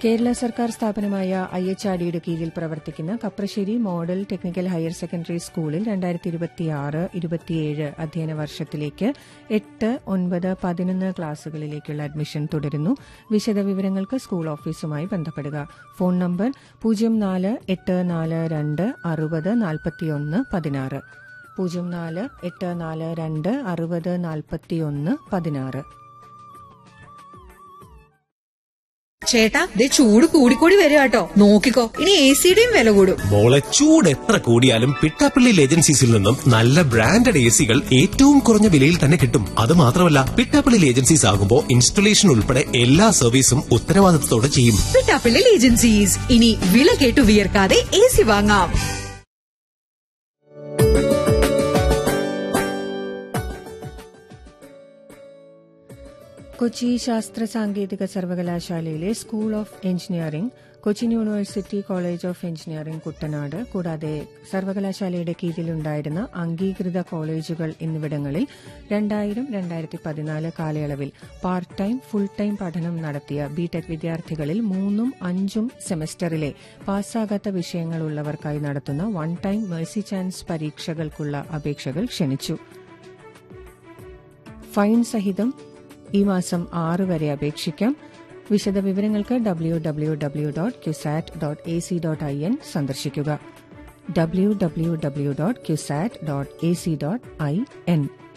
കേരള സർക്കാർ സ്ഥാപനമായ I H R ഡിയുടെ കീഴിൽ പ്രവർത്തിക്കുന്ന Kaprassery model technical higher secondary സ്കൂളിൽ രണ്ടായിരത്തി ഇരുപത്തിയാറ് ഇരുപത്തിയേഴ് അധ്യയന വർഷത്തിലേക്ക് എട്ട് ഒൻപത് പതിനൊന്ന് ക്ലാസുകളിലേക്കുള്ള അഡ്മിഷൻ തുടരുന്നു വിശദവിവരങ്ങൾക്ക് സ്കൂൾ ഓഫീസുമായി ബന്ധപ്പെടുക ഫോൺ നമ്പർ പൂജ്യം നാല് എട്ട് നാല് രണ്ട് അറുപത് നാൽപ്പത്തിയൊന്ന് പതിനാറ് പൂജ്യം നാല് എട്ട് നാല് രണ്ട് അറുപത് നാൽപ്പത്തിയൊന്ന് പതിനാറ് ചേട്ടാ ദേ ചൂട് കൂടിക്കൂടി വരിക കേട്ടോ നോക്കിക്കോ ഇനി എ സിയുടെയും വില കൂടും മോളെ ചൂട് എത്ര കൂടിയാലും പിട്ടാപ്പള്ളി ഏജൻസീസിൽ നിന്നും നല്ല ബ്രാൻഡഡ് എ സികൾ ഏറ്റവും കുറഞ്ഞ വിലയിൽ തന്നെ കിട്ടും അത് മാത്രമല്ല പിട്ടാപ്പള്ളി ഏജൻസീസ് ആകുമ്പോൾ ഇൻസ്റ്റലേഷൻ ഉൾപ്പെടെ എല്ലാ സർവീസും ഉത്തരവാദിത്തത്തോടെ ചെയ്യും പിട്ടാപ്പിള്ളിൽ ഏജൻസീസ് ഇനി വില കേട്ടു വിയർക്കാതെ എ സി വാങ്ങാം കൊച്ചി ശാസ്ത്ര സാങ്കേതിക സർവകലാശാലയിലെ school of engineering Cochin university college of engineering Kuttanad കൂടാതെ സർവകലാശാലയുടെ കീഴിലുണ്ടായിരുന്ന അംഗീകൃത കോളേജുകൾ എന്നിവിടങ്ങളിൽ രണ്ടായിരം രണ്ടായിരത്തി പതിനാല് കാലയളവിൽ പാർട്ട് ടൈം ഫുൾ ടൈം പഠനം നടത്തിയ ബിടെക് വിദ്യാർത്ഥികളിൽ മൂന്നും അഞ്ചും സെമസ്റ്ററിലെ പാസ്സാകാത്ത വിഷയങ്ങളുള്ളവർക്കായി നടത്തുന്ന വൺ ടൈം മേഴ്സി ചാൻസ് പരീക്ഷകൾക്കുള്ള അപേക്ഷകൾ ക്ഷണിച്ചു ഫൈൻ സഹിതം ഈ മാസം ആറ് വരെ അപേക്ഷിക്കാം വിശദവിവരങ്ങൾക്ക് W W W dot CUSAT dot A C dot I N സന്ദർശിക്കുക W W W dot CUSAT dot A C dot I N